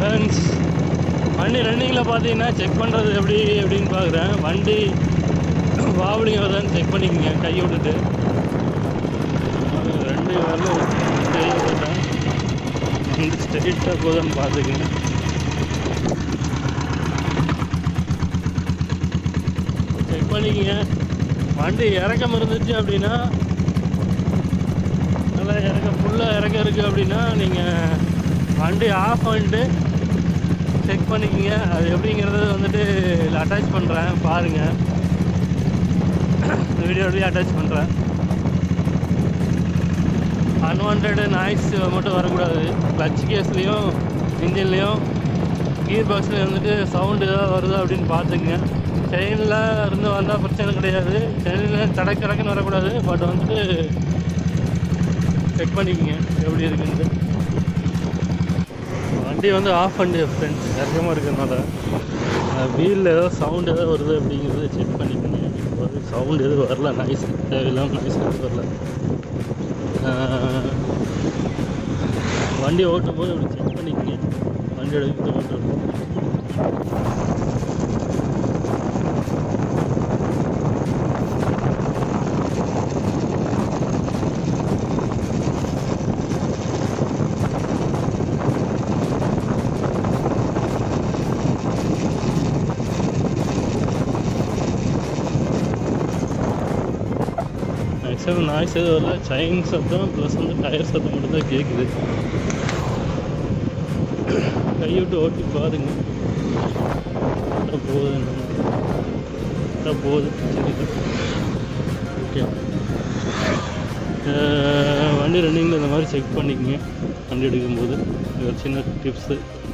friends வண்டி ரன்னிங்கில் பார்த்தீங்கன்னா செக் பண்ணுறது எப்படி எப்படின்னு பார்க்குறேன் வண்டி வாவலிங் வருதான்னு செக் பண்ணிக்கங்க கை விட்டுட்டு ரெண்டு வரல கையை விட்டேன் வண்டி ஸ்ட்ரெயிட்டாக போதான்னு பார்த்துக்குங்க செக் பண்ணிக்கங்க வண்டி இறக்கம் இருந்துச்சு அப்படின்னா நல்லா இறக்கம் ஃபுல்லாக இறக்கம் இருக்குது அப்படின்னா நீங்கள் வண்டி ஆஃப் பண்ணிட்டு செக் பண்ணிக்கங்க அது எப்படிங்கிறது வந்துட்டு இதில் அட்டாச் பண்ணுறேன் பாருங்கள் இந்த வீடியோவிலேயே அட்டாச் பண்ணுறேன் அன்வான்ட் நாய்ஸ் மட்டும் வரக்கூடாது கிளச் கேஸ்லேயும் இன்ஜின்லேயும் கீர் பாக்ஸ்லேயும் வந்துட்டு சவுண்டு ஏதாவது வருதா அப்படின்னு பார்த்துக்குங்க செயினில் இருந்து வந்தால் பிரச்சனை கிடையாது செயினில் தடக்கு தடக்குன்னு வரக்கூடாது பட் வந்துட்டு செக் பண்ணிக்கங்க எப்படி இருக்குன்ட்டு வண்டி வந்து ஆஃப் பண்ணி ஃப்ரெண்ட்ஸ் இறக்கமாக இருக்கிறதுனால வீலில் ஏதோ சவுண்ட் ஏதோ வருது அப்படிங்கிறத செக் பண்ணிக்கோங்க சவுண்ட் எதுவும் வரல நாய்ஸ் தேவையில்லாமல் நாய்ஸ் எதுவும் வரல ஆஹ், வண்டி ஓட்டும் போது அப்படி செக் பண்ணிக்கங்க வண்டி எடுத்து ஓட்டுறது மேக்ஸிமம் நாய்ஸ் எதுவும் வரல செயின் சத்தம் ப்ளஸ் வந்து டயர் சத்தம் மட்டும் தான் கேட்குது கைவிட்டு ஓட்டி பாருங்க கரெக்டாக போகுது கரெக்டாக போகுது சரி ஓகே வண்டி ரன்னிங்கில் இந்த மாதிரி செக் பண்ணிக்கங்க வண்டி எடுக்கும்போது இது ஒரு சின்ன டிப்ஸு